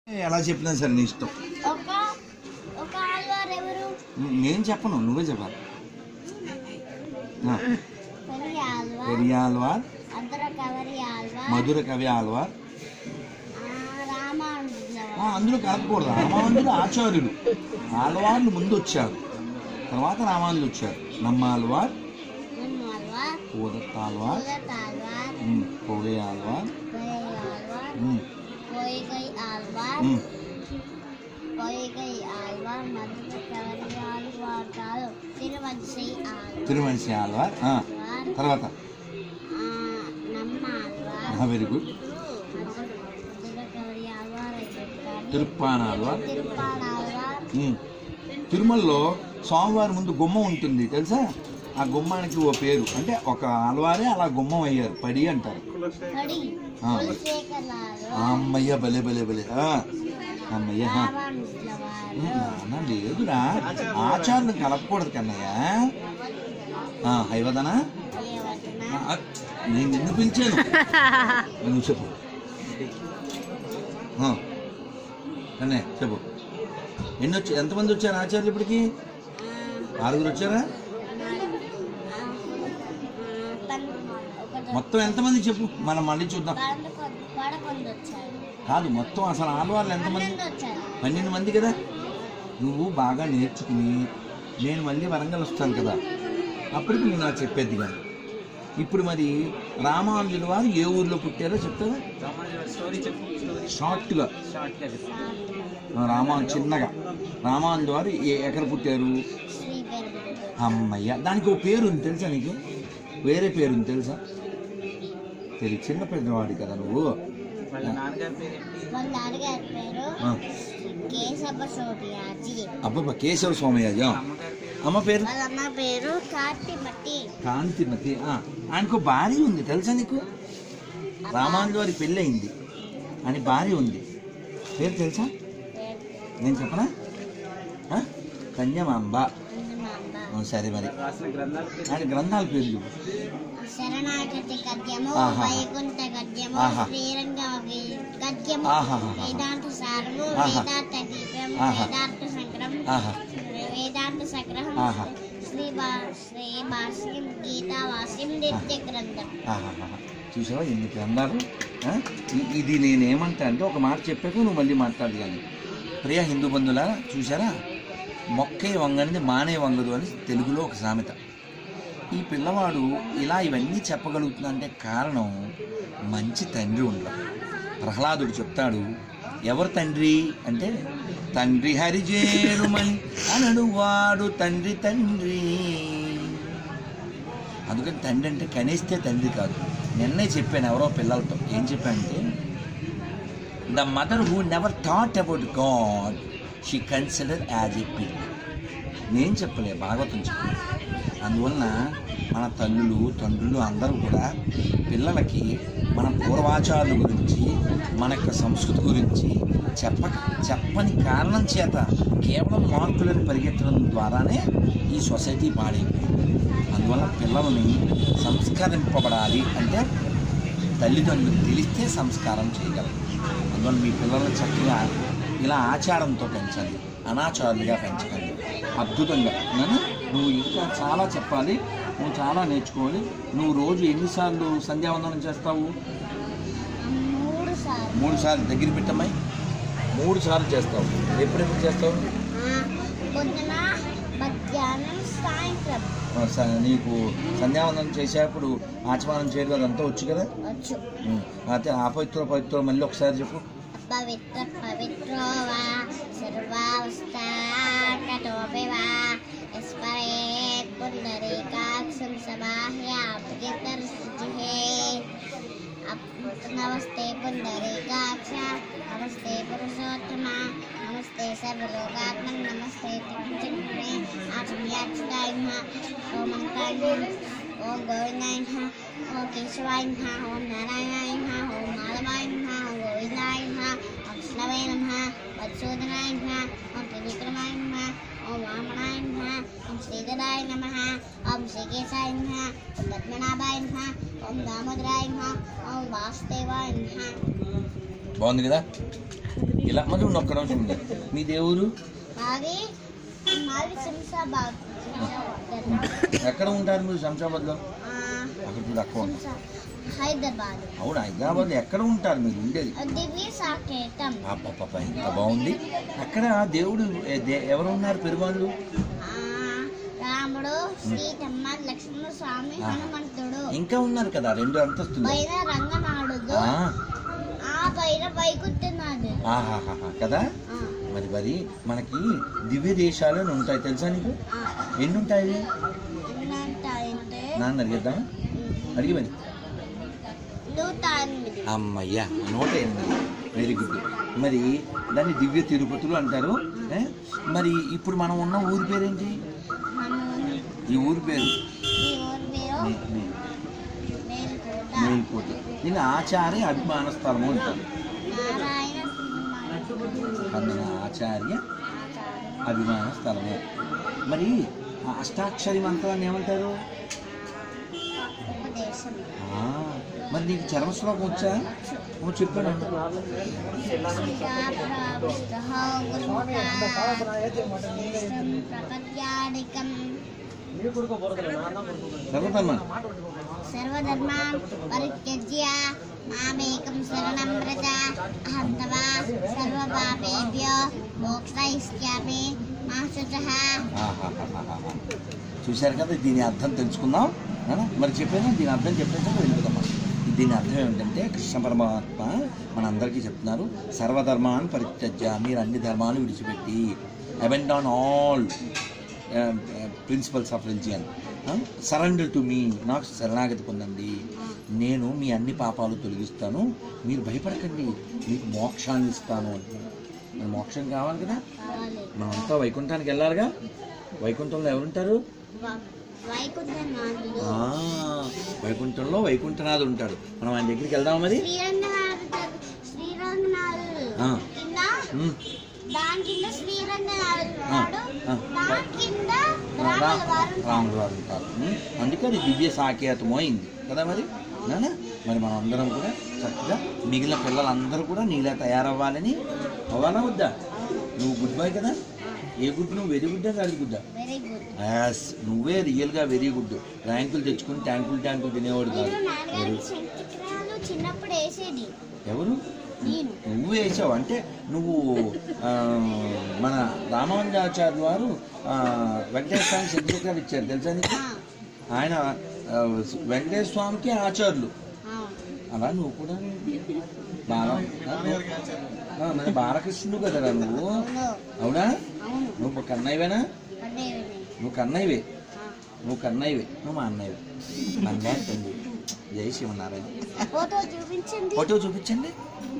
ఎలా చెప్పినా సరే నీ ఇష్టం ఒక ఒక ఆల్వార్ ఎవరు నేను చెప్పను నువ్వే చెప్పాలి ఆ, పెరి ఆల్వార్ పెరియ ఆల్వార్ అద్దర కవరి ఆల్వార్ మధుర కవి ఆల్వార్ ఆ, రామానుజుల ఆ, అందులో కలపకూడదు రామానుజులు ఆచార్యులు ఆల్వార్లు ముందు వచ్చారు తర్వాత రామానుజులు వచ్చారు నమ్మ ఆల్వార్ ఆల్వార్ పూదత్త ఆల్వార్ పూలత ఆల్వార్ ఉమ్, పొగై ఆల్వార్ పెరి ఆల్వార్ ఉమ్, పొయ్గై ఆల్వార్ ఉమ్, పొయ్గై ఆల్వార్ మధుర కవరి ఆల్వార్ కాదు తిరువంశీ ఆల్వార్ తిరుమనిషి ఆల్వార్ ఆ, తర్వాత ఆ, నమ్మ ఆల్వార్ వెరీ గుడ్ మధుర కవరి ఆల్వార్ అయిపోతారు తిరుప్పాన్ ఆల్వార్ తిరుపాడ ఆల్వార్ ఉమ్. తిరుమలలో స్వామివారి ముందు గుమ్మం ఉంటుంది తెలుసా ఆ గుమ్మానికి ఓ పేరు అంటే ఒక ఆల్వారే అలా గుమ్మం అయ్యారు పడి అంటారు కడి ఆ. కులశేఖర్ ఆ ఆల్వార్ అమ్మయ్య భలే భలే భలే ఆ, అమ్మయ్య ఆ. రామానుజుల వారు ఉమ్, నాన్న లేదురా ఆచారాలు కలపకూడదు కన్నయ్య ఆ, హైవదనా దేవతన ఆ, నేను నిన్ను పిలిచాను నువ్వు చెప్పు ఆ, కన్నయ్య చెప్పు ఎన్ని వచ్చి ఎంతమంది వచ్చారు ఆచార్యులు ఇప్పటికి ఆరుగురు వచ్చారా మొత్తం ఎంతమంది చెప్పు మనం మళ్ళీ చూద్దాం పదకొండు వచ్చారు కాదు మొత్తం అసలు ఆడవాళ్ళు ఎంతమంది పన్నెండు వచ్చారు పన్నెండు మంది కదా నువ్వు బాగా నేర్చుకుని నేను మళ్ళీ వరంగల్ వస్తాను కదా అప్పటికి నువ్వు నాకు చెప్పేది కానీ ఇప్పుడు మరి రామానుజుల వారు ఏ ఊర్లో పుట్టారో చెప్తారా స్టోరీ చెప్పు స్టోరీ షార్ట్గా షార్ట్గా చెప్పు రామాను చిన్నగా రామానుజు వారు ఏ- ఎక్కడ పుట్టారు శ్రీ పెరుగుడు అమ్మయ్య దానికి ఒక పేరు ఉంది తెలుసా నీకు వేరే పేరు ఉంది తెలుసా తెలియదు చిన్న పెద్దవాడి కదా నువ్వు వాళ్ళ నాన్నగారి పేరు ఏంటి వాళ్ళ నాన్నగారి పేరు ఆ, కేశవ సోటియాజీ అబ్బబ్బా కేశవ సోమయ్య అమ్మగారి పేరు అమ్మ పేరు వాళ్ళ అమ్మ పేరు కార్తిమతి కాంతిమతి ఆ, ఆయనకు భార్య ఉంది తెలుసా నీకు రామానుజు వారి పెళ్ళి అయింది అని భార్య ఉంది పేరు తెలుసా నేను చెప్పనా ఆ? కన్యమాంబ ఆ, సరే మరి రాసిన గ్రంథాల పేరు ఆయన గ్రంథాల పేరు చెప్పు శరణాగతి గద్యము ఆహా. వైకుంఠ గద్యము ఆహా. శ్రీరంగ గద్యము ఆహాహాహా. వేదాంత సారము ఆహా. వేదాంత దీపం ఆహా. వేదాంత సంగ్రహం ఆహా వేదాంత సంగ్రహం ఆహా. శ్రీ భా- శ్రీ భాష్యం గీతావాస్యం నిత్య గ్రంథం ఆహాహాహా. చూసావా ఎన్ని గ్రంథాలు ఆ? ఇ- ఇది నేనేమంటా అంటే ఒక మాట చెప్పాక నువ్వు మళ్ళీ మాట్లాడు కానీ ప్రియ హిందూ బంధువులా చూసారా మొక్కే వంగనిది మానే వంగదు అని తెలుగులో ఒక సామెత ఈ పిల్లవాడు ఇలా ఇవన్నీ చెప్పగలుగుతుందంటే కారణం మంచి తండ్రి ఉండడం ప్రహ్లాదుడు చెప్తాడు ఎవరు తండ్రి అంటే తండ్రి హరిజేరుమని అనడు వాడు తండ్రి తండ్రి అందుకని తండ్రి అంటే కనేస్తే తండ్రి కాదు నిన్నే చెప్పాను ఎవరో పిల్లలతో ఏం చెప్పానంటే the mother who never thought about God she consider as a pill నేను చెప్పలే భాగవతం చెప్పలే అందువలన మన తల్లులు తండ్రులు అందరూ కూడా పిల్లలకి మన పూర్వాచారాల గురించి మన యొక్క సంస్కృతి గురించి చెప్పక చెప్పని కారణం చేత కేవలం మార్కులను పరిగెత్తడం ద్వారానే ఈ సొసైటీ పాడైంది అందువల్ల పిల్లల్ని సంస్కరింపబడాలి అంటే తల్లిదండ్రులకు తెలిస్తే సంస్కారం చేయగలరు అందువల్ల మీ పిల్లల్ని చక్కగా ఇలా ఆచారంతో పెంచండి అనాచారులుగా పెంచకండి అద్భుతంగా నాన్న, నువ్వు ఇంకా చాలా చెప్పాలి నువ్వు చాలా నేర్చుకోవాలి నువ్వు రోజు ఎన్నిసార్లు సంధ్యావందనం చేస్తావు మూడు సార్లు మూడు సార్లు దగ్గర పెట్టమ్మాయి మూడు సార్లు చేస్తావు ఎప్పుడెప్పుడు చేస్తావు ఆ, పొద్దున మధ్యాహ్నం సాయంత్రం ఆ, స- నీకు సంధ్యావందనం చేసేటప్పుడు ఆచమనం చేయడం అదంతా వచ్చు కదా వచ్చు ఉం. అయితే ఆ పవిత్ర పవిత్ర మళ్ళీ ఒకసారి చెప్పు పవిత్ర పవిత్రో వా సర్వావస్థాకటోపి వా స్మరేత్ పుండరీకాక్షం సమాహ్యాపగితర్శుచిహే నమస్తే పుండరీకాక్ష నమస్తే పురుషోత్తమ నమస్తే సర్వలోకాత్మన్ నమస్తే త్రిపురే ఆత్మయాక్షుడాయ నమః ఓం అంకాయ నమః ఓం గోవిందాయ నమః ఓం కేశవాయ నమః ఓం నారాయణాయ నమః ఓం మాధవాయ నమః ఓం గోవిందాయ నమః ఓం కృష్ణవే నమః మధుసూదనాయ నమః ఓం త్రివిక్రమాయ నమః ఓం వామనాయ నమః ఓం శ్రీధరాయ నమః ఓం శ్రీకేశాయ నమః ఓం పద్మనాభాయ నమః ఓం దామోదరాయ నమః ఓం వాసుదేవాయ నమః బాగుంది కదా ఇలా మరి నువ్వు ఒక్క నిమిషం ఉండు. మీ దేవురు మాది మాది శంషాబాద్ శంషాబాద్ ఎక్కడ ఉంటారు మీరు శంషాబాద్లో ఆ, అక్కడ చూడు అక్కడ ఉంటారు శంషా హైదరాబాద్ అవును హైదరాబాద్లో ఎక్కడ ఉంటారు మీరు ఉండేది దివ్య సాకేతం అబ్బబ్బబ్బ, ఎంత బాగుంది అక్కడ దేవుడు ఏ, దే- ఎవరు ఉన్నారు పెరుమాళ్ళు ఆ, రాముడు సీతమ్మ లక్ష్మణ స్వామి ఆ. హనుమంతుడు ఇంకా ఉన్నారు కదా రెండు అంతస్తులు పైన రంగనాడుడు ఆ, ఆ పైన వైకుంఠనాడు ఆహాహాహా, కదా ఆ, మరి మరి మనకి దివ్య దేశాలు అని ఉంటాయి తెలుసా నీకు ఆ. ఎన్ని ఉంటాయి ఎన్నంటాయంటే నాన్న అడిగేద్దామా అడిగి మరి నూట ఎనిమిది అమ్మయ్యా నూట ఎనిమిది వెరీ గుడ్ మరి దాన్ని దివ్య తిరుపతులు అంటారు ఏ? మరి ఇప్పుడు మనం ఉన్న ఊరి పేరేంటి మనం ఈ ఊరి పేరు ఈ ఊరి పేరు నే- నే- మేలుకోట మేల్కోట దీన్ని ఆచార్య అభిమాన స్థలము అంటారు నారాయణ శ్రీనివాస అందున ఆచార్య ఆచార్య అభిమాన స్థలము మరి ఆ అష్టాక్షరి మంత్రాన్ని ఏమంటారు ఉపదేశం ఆ, మరి నీకు చర్మశ్లోకం వచ్చా నువ్వు చెప్పాను ప్రపద్యాడికం చదువుతామా సర్వధర్మాన్ పరిత్యజ్య మామేకం శరణం వ్రజ అహం తవ సర్వపాపేభ్యో మోక్షయిష్యామి మా శుచః ఆహాహాహాహా. చూశారు కదా దీని అర్థం తెలుసుకుందాం ఆ? మరి చెప్పాను దీని అర్థం చెప్పేసాక వెళ్ళిపోదాం దీని అర్థం ఏమిటంటే కృష్ణ పరమాత్మ మనందరికీ చెప్తున్నారు సర్వధర్మాన్ని పరిత్యజ్య మీరు అన్ని ధర్మాలు విడిచిపెట్టి abandon all principles of religion surrender to me నాకు శరణాగతి పొందండి నేను మీ అన్ని పాపాలు తొలగిస్తాను మీరు భయపడకండి మీకు మోక్షాన్ని ఇస్తాను అంటున్నాను మరి మోక్షం కావాలి కదా కావాలి మనమంతా వైకుంఠానికి వెళ్ళాలిగా వైకుంఠంలో ఎవరుంటారు వ- వైకుంఠనాథుడు ఆ, వైకుంఠంలో వైకుంఠనాథుడు ఉంటాడు మనం ఆయన దగ్గరికి వెళ్దాం మరి శ్రీరంగనాథుడు శ్రీరంగనాథుడు ఆ. కింద ఉమ్, దాని కింద శ్రీరంగనాథుడు ఆ, ఉన్నాడు ఆ. దాని కింద రా- రాముల వారు రాముడు వారు ఉంటారు ఉమ్, అందుకే అది దివ్య సాకేతము అయింది కదా మరి నానా మరి మనం అందరం కూడా చక్కగా మిగిలిన పిల్లలందరూ కూడా నీలా తయారవ్వాలని అవ్వాలా వద్దా నువ్వు గుడ్ బాయ్ కదా ఏ గుడ్ నువ్వు వెరీ గుడ్డా కాదు గుడ్డా వెరీ గుడ్ యాస్ నువ్వే రియల్గా వెరీ గుడ్ ర్యాంకులు తెచ్చుకుని ట్యాంకులు ట్యాంకులు తినేవాడు కాదు నేను నాన్నగారి వెరీ- శంకుచక్రాలు చిన్నప్పుడు వేసేది ఎవరు నేను నువ్వు వేసావు అంటే నువ్వు ఆ, మన రామానుజాచార్య వారు ఆ, వెంకటేశ్వర స్వామి సర్టిఫికేట్ ఇచ్చారు తెలుసా నీకు ఆ, ఆయన ఆ, వెంకటేశ్వర స్వామికి ఆచార్యులు అవును అలా నువ్వు కూడా బాల ఆ, మరి బాలకృష్ణుడు కదరా నువ్వు అవును అవునా అవును నువ్వు కన్నయ్యవేనా పడ్డేవి నువ్వు కన్నయ్యవే ఆ. నువ్వు కన్నయ్యవే నువ్వు మా అన్నయ్యవే అన్నయ్య తండ్రి జై శివనారాయణ ఫోటో చూపించండి ఫోటో చూపించండి